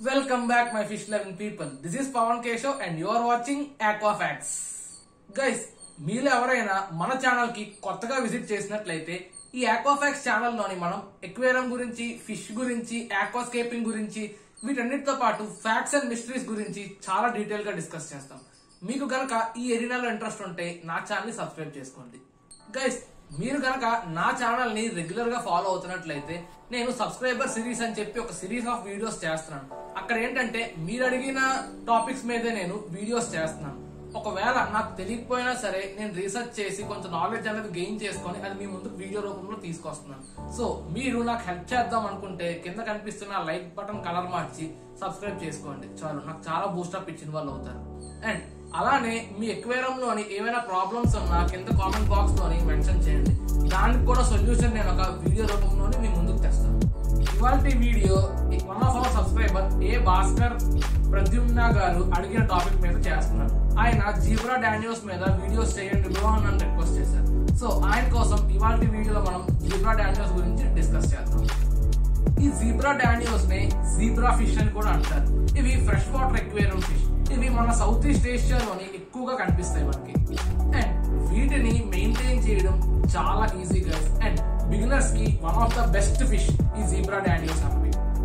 Welcome back my fish loving people. This is Pawan Keshav and you are watching Aquafacts. Guys మీలో ఎవరైనా మన channel కి కొత్తగా visit చేసినట్లయితే ఈ ఆక్వాఫాక్స్ ఛానల్ లోని మనం ఎక్వేరియం గురించి ఫిష్ గురించి ఆక్వాస్కేపింగ్ గురించి వీటన్నిటితో పాటు ఫ్యాక్ట్స్ అండ్ మిస్టరీస్ గురించి చాలా డీటెయిల్ గా డిస్కస్ చేస్తాం మీకు గనక ఈ ఎరినాలో ఇంట్రెస్ట్ ఉంటే నా ఛానల్ ని సబ్స్క్రైబ్ చేసుకోండి గైస్ మీరు గనక నా ఛానల్ ని రెగ్యులర్ గా ఫాలో అవుతున్నట్లయితే నేను సబ్స్క్రైబర్ సిరీస్ అని చెప్పి ఒక సిరీస్ ఆఫ్ వీడియోస్ చేస్తున్నాను అక్కడ ఏంటంటే మీరు అడిగిన టాపిక్స్ మీదే నేను వీడియోస్ చేస్తున్నాను ఒకవేళ నాకు తెలియకపోయినా సరే నేను రీసెర్చ్ చేసి కొంచెం నాలెడ్జ్ అనేది గెయిన్ చేసుకొని అది మీ ముందుకు వీడియో రూపంలో తీసుకొస్తున్నాను సో మీరు నాకు హెల్ప్ చేద్దాం అనుకుంటే కింద కనిపిస్తున్న లైక్ బటన్ కలర్ మార్చి సబ్స్క్రైబ్ చేసుకోండి చాలు నాకు చాలా బూస్టప్ ఇచ్చిన వాళ్ళు అవుతారు అండ్ అలానే మీ ఎక్వేరియం లోని ఏమైనా ప్రాబ్లమ్స్ ఉన్నా కింద కామెంట్ బాక్స్ లోని మెన్షన్ చేయండి దానికి కూడా సొల్యూషన్ నేను ఒక వీడియో రూపంలోనే మీ ముందుకు తెస్తాను ఇవాళ video one of our subscriber A Bhaskar Pradyumna గారు అడిగిన టాపిక్ మీద చేస్తున్నారు ఆయన జీబ్రా డానియోస్ మీద వీడియోస్ చేయండి బ్రో అని నన్ను రిక్వెస్ట్ చేశారు సో ఆయన కోసం ఇవాళ వీడియోలో మనం జీబ్రా డానియోస్ గురించి డిస్కస్ చేద్దాం ఈ జీబ్రా డానియోస్ ని జీబ్రా ఫిష్ అని కూడా అంటారు ఇవి ఫ్రెష్ వాటర్ ఎక్వేరియం ఫిష్ ఇవి మన సౌత్ ఈస్ట్ ఏషియాలోని ఎక్కువగా కనిపిస్తాయి మనకి అండ్ వీటిని మెయింటైన్ చేయడం చాలా ఈజీ గైస్ అండ్ బిగినర్స్ కి one of the best fish ఈ జీబ్రా డానియోస్ అనేవి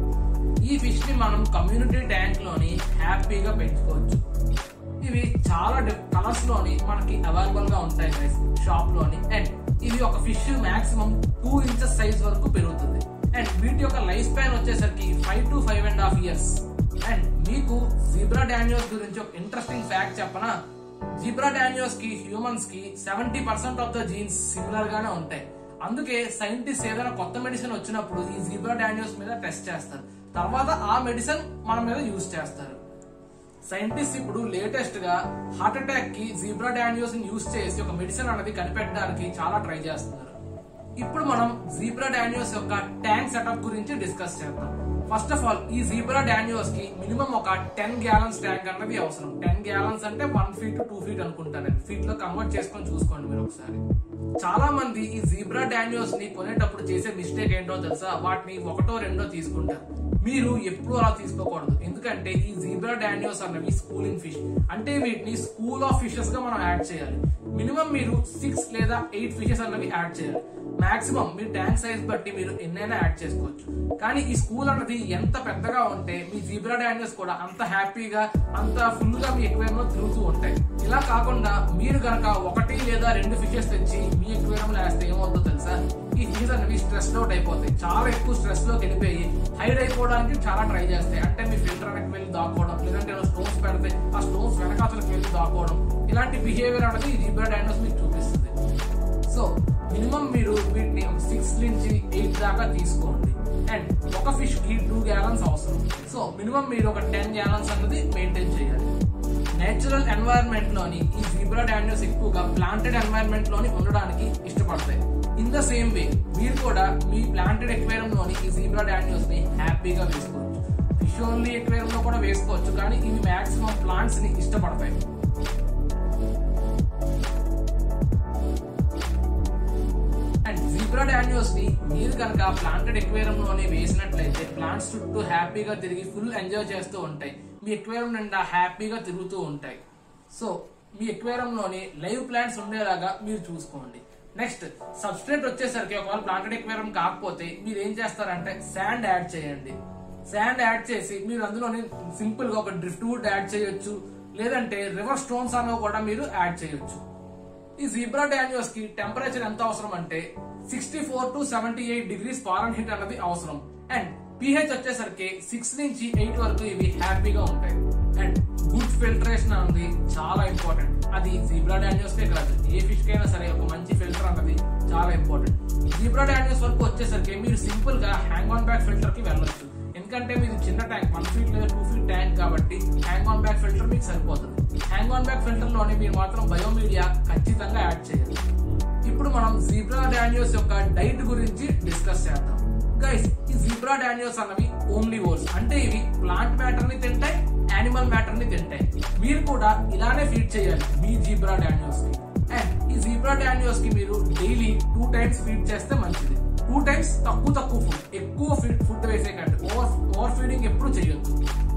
ఈ ఫిష్ ని మనం కమ్యూనిటీ ట్యాంక్ లోని హ్యాపీగా పెంచుకోవచ్చు ఇవి చాలా కలర్స్ లోని మనకి అవైలబుల్ గా ఉంటాయి గైస్ షాప్ లోని అండ్ ఇది ఒక fish maximum two inches size వరకు పెరుగుతుంది అండ్ వీటి యొక్క లైఫ్ స్పాన్ వచ్చేసరికి five to five and half years and మీకు జీబ్రా డానియోస్ గురించి ఒక ఇంట్రెస్టింగ్ ఫ్యాక్ట్ చెప్పనా జీబ్రా డానియోస్ కి హ్యూమన్స్ కి seventy percent of the genes similar గానే ఉంటాయి అందుకే సైంటిస్ట్ ఏదైనా కొత్త మెడిసిన్ వచ్చినప్పుడు ఈ జీబ్రా డానియోస్ మీద టెస్ట్ చేస్తారు తర్వాత ఆ మెడిసిన్ మన మీద యూజ్ చేస్తారు సైంటిస్ట్ ఇప్పుడు లేటెస్ట్ గా హార్ట్ అటాక్ కి జీబ్రా డానియోస్ ని యూజ్ చేసి ఒక మెడిసిన్ అనేది కనిపెట్టడానికి చాలా ట్రై చేస్తున్నారు ఇప్పుడు మనం జీబ్రా డానియోస్ యొక్క ట్యాంక్ సెటప్ గురించి డిస్కస్ చేద్దాం ఫస్ట్ ఆఫ్ ఆల్ ఈ జీబ్రా డానియోస్ కి మినిమం ఒక టెన్ గ్యాలన్స్ ట్యాంక్ అన్నది అవసరం టెన్ గ్యాలన్స్ అంటే వన్ ఫీట్ టూ ఫీట్ అనుకుంటాను ఫీట్ లో కన్వర్ట్ చేసుకొని చూసుకోండి మీరు ఒకసారి చాలా మంది ఈ జీబ్రా డానియోస్ ని కొనేటప్పుడు చేసే మిస్టేక్ ఏంటో తెలుసా వాటిని ఒకటో రెండో తీసుకుంటారు మీరు ఎప్పుడు అలా తీసుకోకూడదు ఎందుకంటే ఈ జీబ్రా డానియోస్ అన్నవి స్కూలింగ్ ఫిష్ అంటే వీటిని స్కూల్ ఆఫ్ ఫిషెస్ గా మనం యాడ్ చేయాలి మినిమం మీరు సిక్స్ లేదా ఎయిట్ ఫిషెస్ అన్నవి యాడ్ చేయాలి మాక్సిమం మీ ట్యాంక్ సైజ్ బట్టి మీరు ఎన్నైనా యాడ్ చేసుకోవచ్చు కానీ ఈ స్కూల్ అన్నది ఎంత పెద్దగా ఉంటే మీ జీబ్రా డానియోస్ కూడా అంత హ్యాపీగా అంత ఫుల్ గా మీ ఎక్వేరియం లో తిరుగుతూ ఉంటాయి ఇలా కాకుండా మీరు గనక ఒకటి లేదా రెండు ఫిషెస్ తెచ్చి మీ ఎక్వేరియం లో వేస్తే ఏమవుతుందో తెలుసా ఈ ఫిషెస్ అనేవి స్ట్రెస్ అవుట్ అయిపోతాయి చాలా ఎక్కువ స్ట్రెస్ లోకి వెళ్ళిపోయి హైడ్ అయిపోవడానికి చాలా ట్రై చేస్తాయి అంటే మీ ఫిల్టర్ వెనక్కి వెళ్ళి దాక్కోవడం లేదంటే స్టోన్స్ పెడితే ఆ స్టోన్స్ వెనకాతలకు వెళ్ళి దాక్కోవడం ఇలాంటి బిహేవియర్ అనేది ఈ జీబ్రా డానియోస్ మీకు చూపిస్తుంది సో మినిమం మీరు వీటిని ఒక సిక్స్ నుంచి ఎయిట్ దాకా తీసుకోండి అండ్ ఒక ఫిష్ కి టూ గ్యాలన్స్ అవసరం సో మినిమం మీరు ఒక టెన్ గ్యాలన్స్ అనేది మెయింటైన్ చేయాలి నేచురల్ ఎన్వైరన్మెంట్ లోని ఈ జీబ్రా డానియోస్ ఎక్కువగా ప్లాంటెడ్ ఎన్వైరన్మెంట్ లోని ఉండడానికి ఇష్టపడతాయి ఇన్ ద సేమ్ వే మీరు కూడా మీ ప్లాంటెడ్ ఎక్వేరియం లోని ఈ జీబ్రా డానియోస్ ని హ్యాపీగా వేసుకోవచ్చు ఫిష్ ఓన్లీ ఎక్వేరియం లో కూడా వేసుకోవచ్చు కానీ ఇవి మాక్సిమం ప్లాంట్స్ ని ఇష్టపడతాయి అండ్ జీబ్రా డానియోస్ ని మీరు కనుక ప్లాంటెడ్ ఎక్వేరియం లోనే వేసినట్లయితే ప్లాంట్స్ చుట్టూ హ్యాపీగా తిరిగి ఫుల్ ఎంజాయ్ చేస్తూ ఉంటాయి మీ ఎక్వేరియం నిండా హ్యాపీగా తిరుగుతూ ఉంటాయి సో మీ ఎక్వేరియం లోని లైవ్ ప్లాంట్స్ ఉండేలాగా మీరు చూసుకోండి నెక్స్ట్ సబ్స్ట్రేట్ వచ్చేసరికి ఒకవేళ ప్లాంటెడ్ ఎక్వేరియం కాకపోతే మీరు ఏం చేస్తారంటే శాండ్ యాడ్ చేయండి శాండ్ యాడ్ చేసి మీరు అందులోని సింపుల్ గా ఒక డ్రిఫ్ట్ వుడ్ యాడ్ చేయొచ్చు లేదంటే రివర్ స్టోన్స్ అనేవి కూడా మీరు యాడ్ చేయొచ్చు ఈ జీబ్రా డానియోస్ కి టెంపరేచర్ ఎంత అవసరం అంటే sixty four to seventy eight degrees Fahrenheit అనేది అవసరం అండ్ పిహెచ్ వచ్చేసరికి సిక్స్ నుంచి ఎయిట్ వరకు ఇవి హ్యాపీగా ఉంటాయి అండ్ గుడ్ ఫిల్టరేషన్ అనేది చాలా ఇంపార్టెంట్ అది జీబ్రా డానియోస్ కే కాదు ఏ ఫిష్ కైనా సరే ఒక మంచి ఫిల్టర్ అన్నది చాలా ఇంపార్టెంట్ జీబ్రా డానియోస్ వరకు వచ్చేసరికి మీరు సింపుల్ గా హ్యాంగ్ ఆన్ బ్యాక్ ఫిల్టర్ కి వెళ్ళొచ్చు ఎందుకంటే మీది చిన్న ట్యాంక్ వన్ ఫీట్ లేదా టూ ఫీట్ ట్యాంక్ కాబట్టి హ్యాంగ్ ఆన్ బ్యాక్ ఫిల్టర్ మీకు సరిపోతుంది హ్యాంగ్ ఆన్ బ్యాక్ ఫిల్టర్ లోనే మీరు మాత్రం బయోమీడియా ఖచ్చితంగా యాడ్ చేయాలి ఇప్పుడు మనం జీబ్రా డానియోస్ యొక్క డైట్ గురించి డిస్కస్ చేద్దాం గైస్ ఈ జీబ్రా డానియోస్ అన్నవి ఓమ్నివోర్స్ అంటే ఇవి ప్లాంట్ మ్యాటర్ ని తింటాయి యానిమల్ మ్యాటర్ ని తింటాయి మీరు కూడా ఇలానే ఫీడ్ చేయాలి మీ జీబ్రా డానియోస్ కి అండ్ ఈ జీబ్రా డానియోస్ కి మీరు డైలీ టూ టైమ్స్ ఫీడ్ చేస్తే మంచిది టూ టైమ్స్ తక్కువ తక్కువ ఫుడ్ ఎక్కువ ఫుడ్ వేసే కంటే ఓవర్ ఓవర్ ఫీడింగ్ ఎప్పుడు చేయొద్దు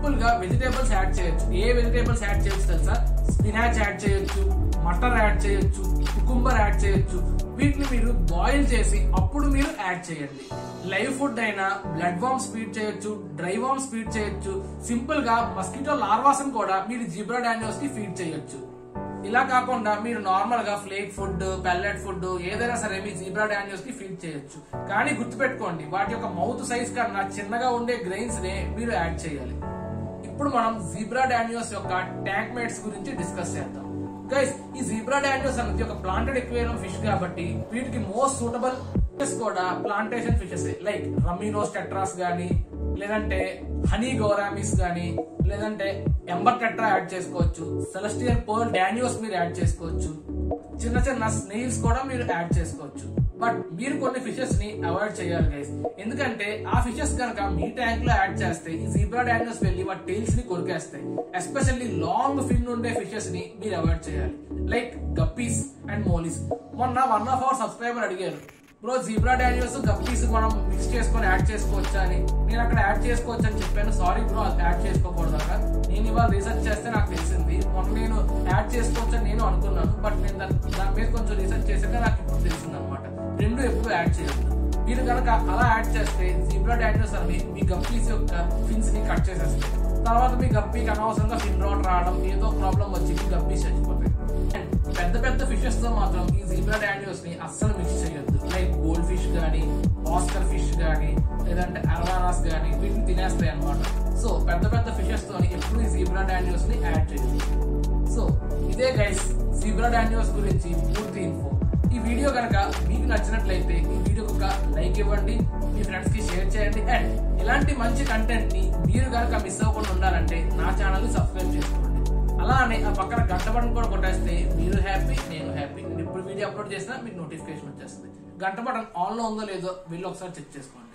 సింపుల్ గా వెజిటేబుల్స్ యాడ్ చేయొచ్చు ఏ వెజిటేబుల్స్ యాడ్ చేయొచ్చు తెలుసా స్పినాచ్ యాడ్ చేయొచ్చు మటర్ యాడ్ చేయొచ్చు కుకుంబర్ యాడ్ చేయొచ్చు వీటిని మీరు బాయిల్ చేసి అప్పుడు మీరు యాడ్ చేయండి లైవ్ ఫుడ్ అయినా బ్లడ్ వామ్స్ ఫీడ్ చేయొచ్చు డ్రై వామ్స్ ఫీడ్ చేయొచ్చు సింపుల్ గా మస్కిటో లార్వాస్ కూడా మీరు జిబ్రా డానియోస్ కి ఫీడ్ చేయొచ్చు ఇలా కాకుండా మీరు నార్మల్ గా ఫ్లేక్ ఫుడ్ పెల్లెట్ ఫుడ్ ఏదైనా సరే మీ జీబ్రా డానియోస్ కి ఫీడ్ చేయొచ్చు కానీ గుర్తుపెట్టుకోండి వాటి యొక్క మౌత్ సైజ్ కన్నా చిన్నగా ఉండే గ్రెయిన్స్ నే మీరు యాడ్ చేయాలి ఇప్పుడు మనం జీబ్రా డానియోస్ యొక్క ట్యాంక్ మేట్స్ గురించి డిస్కస్ చేద్దాం గైస్ ఈ జీబ్రా డానియోస్ అనేది ఒక ప్లాంటెడ్ ఎక్వేరియం ఫిష్ కాబట్టి వీటికి మోస్ట్ సూటబుల్ ఫిషెస్ కూడా plantation fishes like rummynose tetras గానీ లేదంటే హనీ గౌరామిస్ గానీ లేదంటే ఎంబర్ టెట్రా యాడ్ చేసుకోవచ్చు సెలస్టియల్ పర్ల్ డానియోస్ మీరు యాడ్ చేసుకోవచ్చు చిన్న చిన్న స్నేల్స్ కూడా మీరు యాడ్ చేసుకోవచ్చు బట్ మీరు కొన్ని ఫిషెస్ ని అవాయిడ్ చేయాలి గైస్ ఎందుకంటే ఆ ఫిషెస్ కనుక మీ ట్యాంక్ లో యాడ్ చేస్తే ఈ జీబ్రా డానియోస్ వెళ్ళి వాటి టైల్స్ ని కొరికేస్తాయి ఎస్పెషల్లీ లాంగ్ ఫిన్ ఉండే ఫిషెస్ ని మీరు అవాయిడ్ చేయాలి లైక్ గప్పీస్ అండ్ మోలీస్ మొన్న వన్ ఆఫ్ అవర్ సబ్స్క్రైబర్ అడిగారు బ్రో జీబ్రా డానియోస్ గప్పీస్ మనం మిక్స్ చేసుకొని యాడ్ చేసుకోవచ్చా అని నేను అక్కడ యాడ్ చేసుకోవచ్చు అని చెప్పాను సారీ బ్రో యాడ్ చేసుకోకూడదు అక్కడ నేను ఇవాళ రీసెర్చ్ చేస్తే నాకు తెలిసింది మొన్న నేను యాడ్ చేసుకోవచ్చు అని నేను అనుకున్నాను బట్ నేను దాని దాని మీద కొంచెం రీసెర్చ్ చేసాక నాకు ఇప్పుడు తెలిసింది అనమాట రెండు ఎప్పుడు యాడ్ చేయొద్దు మీరు కనుక అలా యాడ్ చేస్తే జీబ్రా డానియోస్ అని మీ గప్పీస్ యొక్క ఫిన్స్ ని కట్ చేసేస్తాయి తర్వాత మీ గప్పీకి అనవసరంగా ఫిన్ రాట్ రావడం ఏదో ప్రాబ్లం వచ్చి మీ గప్పీస్ చచ్చిపోతాయి And పెద్ద పెద్ద ఫిషెస్ తో మాత్రం ఈ జీబ్రా డానియోస్ ని అస్సలు మిక్స్ చేయొద్దు లైక్ గోల్డ్ ఫిష్ గానీ ఆస్కర్ ఫిష్ గానీ లేదంటే అరవానాస్ గానీ వీటిని తినేస్తాయి అన్నమాట సో పెద్ద పెద్ద ఫిషెస్ తోని ఎప్పుడు ఈ జీబ్రా డానియోస్ ని యాడ్ చేయొద్దు సో ఇదే గైస్ జీబ్రా డానియోస్ గురించి పూర్తి ఇన్ఫో ఈ వీడియో కనుక మీకు నచ్చినట్లయితే ఈ వీడియోకి ఒక లైక్ ఇవ్వండి మీ ఫ్రెండ్స్ కి షేర్ చేయండి అండ్ ఇలాంటి మంచి కంటెంట్ ని మీరు కనుక మిస్ అవ్వకుండా ఉండాలంటే నా ఛానల్ ని సబ్స్క్రైబ్ చేసుకోండి అలానే ఆ పక్కన గంట బటన్ కూడా కొట్టేస్తే మీరు హ్యాపీ నేను హ్యాపీ నేను ఇప్పుడు వీడియో అప్లోడ్ చేసినా మీకు నోటిఫికేషన్ వచ్చేస్తుంది గంట బటన్ ఆన్ లో ఉందో లేదో వీళ్ళు ఒకసారి చెక్ చేసుకోండి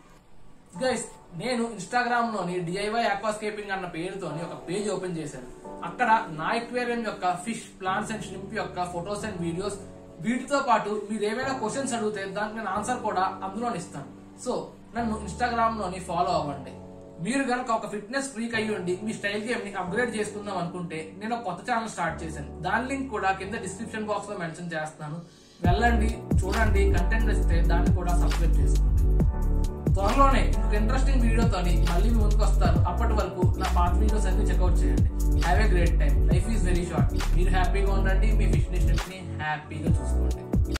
గైస్ నేను ఇన్స్టాగ్రామ్ లోని డిఐవై ఆక్వాస్కేపింగ్ అన్న పేరుతోని ఒక పేజ్ ఓపెన్ చేశాను అక్కడ నా ఎక్వేరియం యొక్క ఫిష్ ప్లాంట్స్ అండ్ షింప్ యొక్క ఫొటోస్ అండ్ వీడియోస్ వీటితో పాటు మీరు ఏమైనా క్వశ్చన్స్ అడిగితే దానికి నేను ఆన్సర్ కూడా అందులో ఇస్తాను సో నన్ను ఇన్స్టాగ్రామ్ లోని ఫాలో అవ్వండి మీరు కనుక ఒక ఫిట్నెస్ ఫ్రీక్ అయ్యి ఉండి మీ స్టైల్ గేమ్ ని అప్గ్రేడ్ చేసుకుందాం అనుకుంటే నేను ఒక కొత్త ఛానల్ స్టార్ట్ చేశాను దాని లింక్ కూడా కింద డిస్క్రిప్షన్ బాక్స్ లో మెన్షన్ చేస్తాను వెళ్ళండి చూడండి కంటెంట్ ఇస్తే దాన్ని కూడా సబ్స్క్రైబ్ చేసుకోండి త్వరలోనే ఇంకొక ఇంట్రెస్టింగ్ వీడియోతో మళ్ళీ మీ ముందుకు వస్తాను అప్పటి వరకు నా పాత వీడియోస్ అన్ని చెక్అౌట్ చేయండి have a great time life is very short మీరు హ్యాపీగా ఉండండి మీ ఫిట్నెస్ ని హ్యాపీగా చూసుకోండి